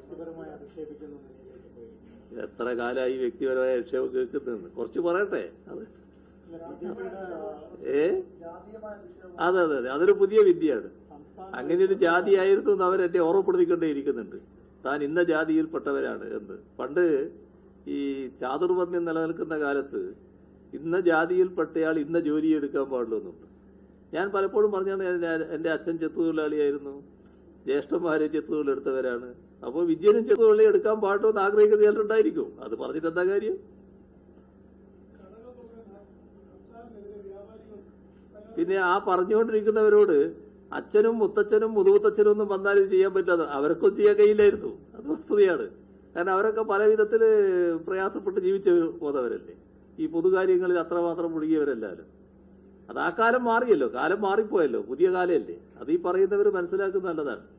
വ്യക്തിപരമായി അധിക്ഷേപിക്കുന്ന നിലയിലേക്ക് പോയി എത്ര കാലമായി ഈ വ്യക്തിപരമായ നിക്ഷേപം കേൾക്കുന്നെന്ന് കുറച്ച് പറയട്ടെ അത് ബി ജെ പിയുടെ ഏ ജാതീയമായ നിക്ഷേപം അതെ അതെ അതെ അതൊരു പുതിയ വിദ്യയാണ് സംസ്ഥാന അങ്ങനെ ഒരു ജാതിയായിരുന്നു എന്ന് അവരെന്നെ ഓർമ്മപ്പെടുത്തിക്കൊണ്ടേ ഇരിക്കുന്നുണ്ട് താൻ ഇന്ന ജാതിയിൽപ്പെട്ടവരാണ് എന്ന് പണ്ട് ഈ ചാതുർവർണ്ണ്യം നിലനിൽക്കുന്ന കാലത്ത് ഇന്ന ജാതിയിൽപ്പെട്ടയാൾ ഇന്ന ജോലി എടുക്കാൻ പാടുള്ളൂ എന്നുണ്ട് ഞാൻ പലപ്പോഴും പറഞ്ഞാണ് ഞാൻ- എന്റെ അച്ഛൻ ചെത്തുതൊഴിലാളിയായിരുന്നു ജ്യേഷ്ഠന്മാര് ചെത്തുതൊഴിലെടുത്തവരാണ് അപ്പോൾ വിജയനും ചെത്തുതൊഴിൽ എടുക്കാൻ പാടുമോ എന്ന് ആഗ്രഹിക്കുന്ന ചിലരുണ്ടായിരിക്കും അത് പറഞ്ഞിട്ട് എന്താ കാര്യം പിന്നെ ആ പറഞ്ഞുകൊണ്ടിരിക്കുന്നവരോട് അച്ഛനും മുത്തച്ഛനും മുതുമുത്തച്ഛനും ഒന്നും വന്നാൽ ഇത് ചെയ്യാൻ പറ്റാതെ അവർക്കും ചെയ്യാൻ കഴിയില്ലായിരുന്നു അത് വസ്തുതയാണ് കാരണം അവരൊക്കെ പല വിധത്തില് പ്രയാസപ്പെട്ട് ജീവിച്ചു പോന്നവരല്ലേ ഈ പൊതുകാര്യങ്ങളിൽ അത്രമാത്രം മുഴുകിയവരല്ലാലും അത് ആ കാലം മാറിയല്ലോ കാലം മാറിപ്പോയല്ലോ പുതിയ കാലമല്ലേ അത് ഈ പറയുന്നവർ മനസ്സിലാക്കുന്നത് നല്ലതാണ്